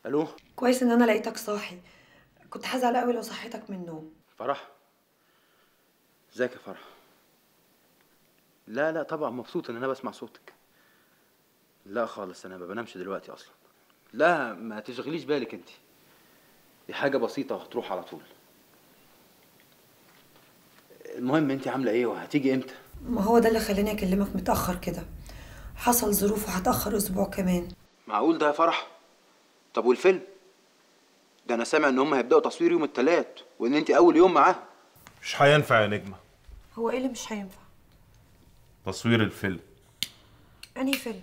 الو كويس ان انا لقيتك صاحي كنت هزعل قوي لو صحيتك من النوم فرح ازيك يا فرح لا لا طبعا مبسوط ان انا بسمع صوتك لا خالص انا ما بنامش دلوقتي اصلا لا ما تشغليش بالك انت دي حاجه بسيطه وهتروح على طول المهم انت عامله ايه وهتيجي امتى ما هو ده اللي خلاني اكلمك متاخر كده حصل ظروف وهتاخر اسبوع كمان معقول ده يا فرح طب والفيلم ده انا سامع ان هم هيبداوا تصوير يوم الثلاث وان انت اول يوم معاهم مش هينفع يا نجمة هو ايه اللي مش هينفع تصوير الفيلم انهي فيلم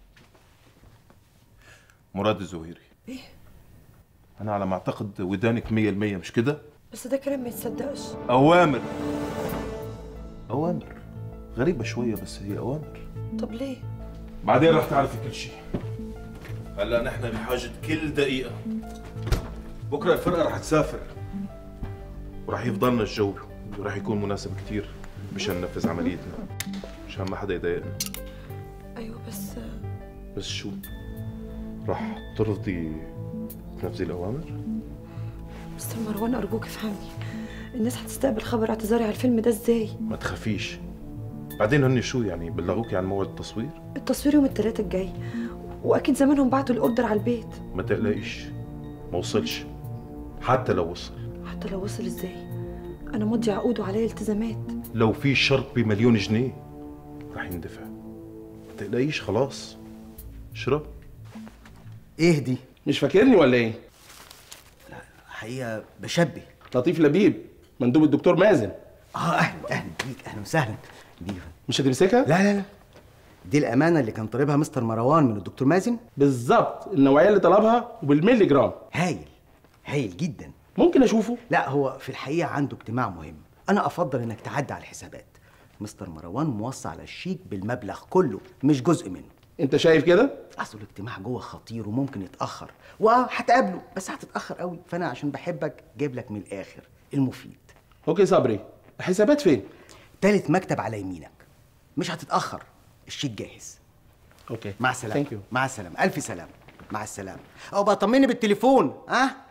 مراد الزهيري ايه أنا على ما أعتقد ودانك مية المية مش كده؟ بس ده كلام ما يتصدقش أوامر أوامر غريبة شوية بس هي أوامر طب ليه بعدين راح تعرفي كل شيء هلا نحن بحاجة كل دقيقة بكرة الفرقة رح تسافر وراح يفضلنا الجو وراح يكون مناسب كتير مشان ننفذ عمليتنا مشان ما حدا يضايقنا ايوه بس بس شو راح ترفضي تنفذي الأوامر؟ مستر مروان ارجوك افهمني الناس هتستقبل خبر اعتذاري على الفيلم ده ازاي ما تخافيش بعدين هن شو يعني بلغوكي عن موعد التصوير؟ التصوير يوم الثلاث الجاي واكيد زمانهم بعتوا الاوردر على البيت ما تقلقيش ما وصلش حتى لو وصل حتى لو وصل ازاي انا مضي عقود وعليا التزامات لو في شرط بمليون جنيه رح يندفع ما تقلقيش خلاص اشرب ايه دي؟ مش فاكرني ولا ايه؟ حقيقة بشبه لطيف لبيب مندوب الدكتور مازن اه اهلا اهلا بيك اهلا وسهلا بيك مش هتمسكها؟ لا لا لا دي الامانة اللي كان طالبها مستر مروان من الدكتور مازن بالظبط النوعية اللي طلبها وبالملي جرام هايل هايل جدا ممكن اشوفه؟ لا هو في الحقيقة عنده اجتماع مهم انا افضل انك تعدي على الحسابات مستر مروان موصى على الشيك بالمبلغ كله مش جزء منه انت شايف كده؟ اصل الاجتماع جوه خطير وممكن يتاخر وهتقابله بس هتتاخر قوي فانا عشان بحبك جايب لك من الاخر المفيد اوكي صبري الحسابات فين؟ تالت مكتب على يمينك مش هتتاخر الشيك جاهز اوكي مع السلامه ثانك يو مع السلامه الف سلامه مع السلامه او بقى طمني بالتليفون ها أه؟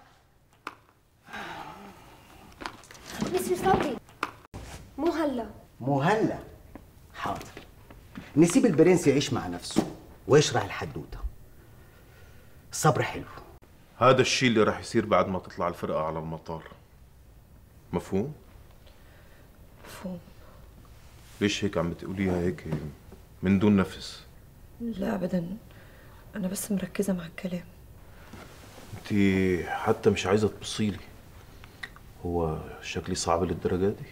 مستر صبري مو هلا مهلا حاضر نسيب البرنس يعيش مع نفسه ويشرح الحدوته الصبر حلو هذا الشيء اللي رح يصير بعد ما تطلع الفرقة على المطار مفهوم؟ مفهوم ليش هيك عم بتقوليها هيك من دون نفس؟ لا ابدا انا بس مركزه مع الكلام انت حتى مش عايزة تبصيلي هو شكلي صعب للدرجة دي؟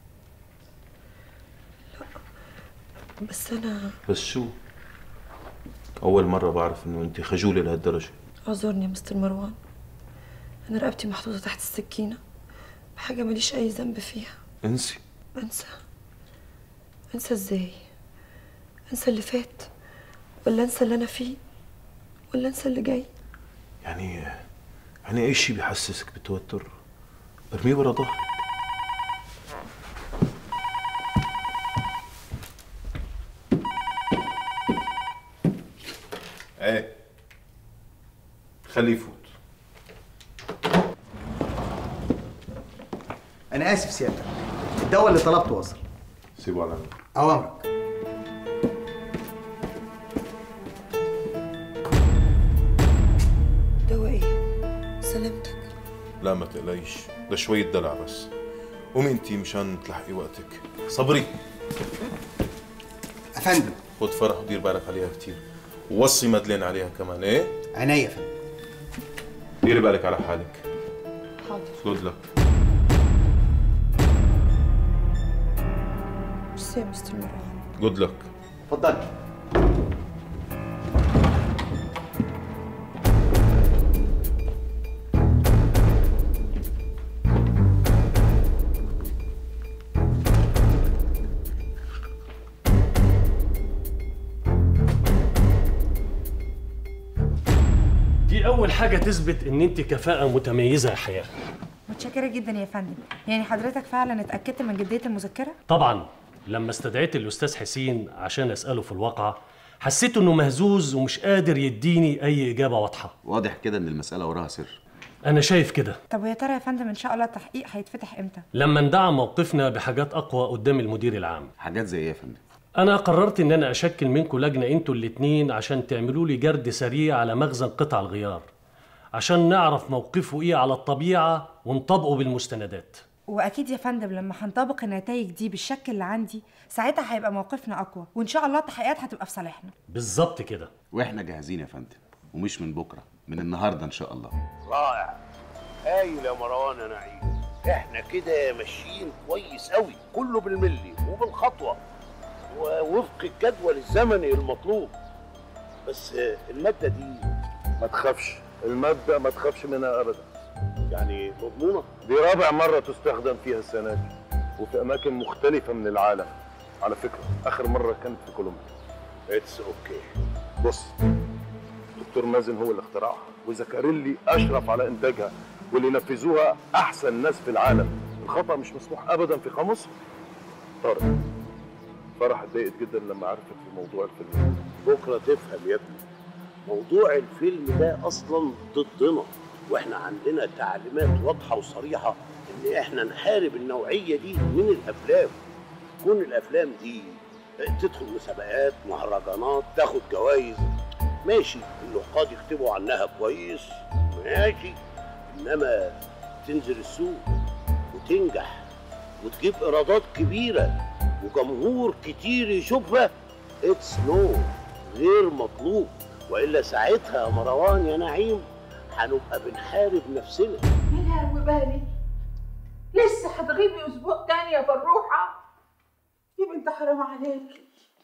بس انا بس شو؟ أول مرة بعرف إنه أنت خجولة لهالدرجة اعذرني يا مستر مروان انا رقبتي محطوطه تحت السكينه بحاجه ماليش اي ذنب فيها انسي انسى انسى ازاي انسى اللي فات ولا انسى اللي انا فيه ولا انسى اللي جاي يعني يعني أي شيء بيحسسك بالتوتر ارميه ورا ظهرك ايه خليه يفوت انا اسف سيادتك الدواء اللي طلبته وصل سيبه على مين اوامرك دواء ايه سلامتك لا ما تقلقيش ده شوية دلع بس قومي انتي مشان تلحقي وقتك صبري افندم خد فرح ودير بالك عليها كتير ووصي مدلين عليها كمان ايه عينيا يا فندم ديري بالك على حالك حاضر جود لك ميرسي يا مستر مروان جود لك اتفضل دي أول حاجة تثبت إن أنت كفاءة متميزة يا حياة متشكرة جدا يا فندم يعني حضرتك فعلا اتأكدت من جدية المذكرة؟ طبعا لما استدعيت الأستاذ حسين عشان أسأله في الواقعة حسيت انه مهزوز ومش قادر يديني اي اجابه واضحه واضح كده ان المساله وراها سر انا شايف كده طب ويا ترى يا فندم ان شاء الله التحقيق هيتفتح امتى لما ندعم موقفنا بحاجات اقوى قدام المدير العام حاجات زي ايه يا فندم انا قررت ان انا اشكل منكم لجنه انتوا الاتنين عشان تعملوا لي جرد سريع على مخزن قطع الغيار عشان نعرف موقفه ايه على الطبيعه ونطبقه بالمستندات واكيد يا فندم لما هنطبق النتائج دي بالشك اللي عندي ساعتها هيبقى موقفنا اقوى وان شاء الله التحقيقات هتبقى في صالحنا بالظبط كده واحنا جاهزين يا فندم ومش من بكره من النهارده ان شاء الله رائع هايل يا مروان يا نعيم احنا كده ماشيين كويس قوي كله بالملي وبالخطوه ووفق الجدول الزمني المطلوب بس الماده دي ما تخافش المادة ما تخافش منها أبدا يعني مضمونه دي رابع مرة تستخدم فيها السنة دي وفي أماكن مختلفة من العالم على فكرة آخر مرة كانت في كولومبيا اتس اوكي بص دكتور مازن هو اللي اخترعها وزكاريلي أشرف على إنتاجها واللي نفذوها أحسن ناس في العالم الخطأ مش مسموح أبدا في قاموس طارق فرح اتضايقت جدا لما عرفت في موضوع الفيلم بكره تفهم يا ابني موضوع الفيلم ده اصلا ضدنا واحنا عندنا تعليمات واضحه وصريحه ان احنا نحارب النوعيه دي من الافلام كون الافلام دي تدخل مسابقات مهرجانات تاخد جوائز ماشي النقاد يكتبوا عنها كويس ماشي انما تنزل السوق وتنجح وتجيب ايرادات كبيره وجمهور كتير يشوفها اتس نو غير مطلوب والا ساعتها يا مروان يا نعيم هنبقى بنحارب نفسنا يا وبالي لسه هتغيبي اسبوع تاني يا فروحه يا بنت حرام عليك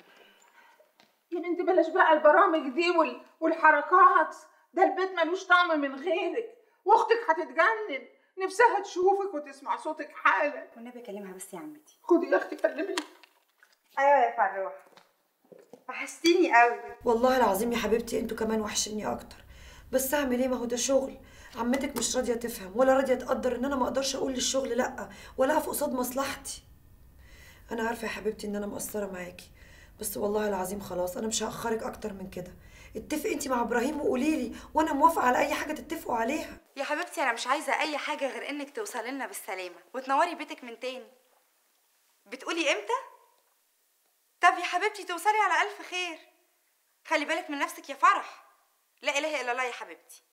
يا بنت بلاش بقى البرامج دي وال... والحركات ده البيت ملوش طعم من غيرك واختك هتتجنن نفسها تشوفك وتسمع صوتك حالا والنبي كلمها بس يا عمتي خدي يا اختي كلميها ايوه يا فروح وحشتيني قوي والله العظيم يا حبيبتي انتوا كمان وحشني اكتر بس اعمل ايه ما هو ده شغل عمتك مش راضيه تفهم ولا راضيه تقدر ان انا ما اقدرش اقول للشغل لا ولا اقف قصاد مصلحتي انا عارفه يا حبيبتي ان انا مقصره معاكي بس والله العظيم خلاص انا مش هاخرك اكتر من كده اتفقي انت مع ابراهيم وقولي لي وانا موافقه على اي حاجه تتفقوا عليها يا حبيبتي انا مش عايزه اي حاجه غير انك توصلي لنا بالسلامه وتنوري بيتك من تاني بتقولي امتى طب يا حبيبتي توصلي على الف خير خلي بالك من نفسك يا فرح لا اله الا الله يا حبيبتي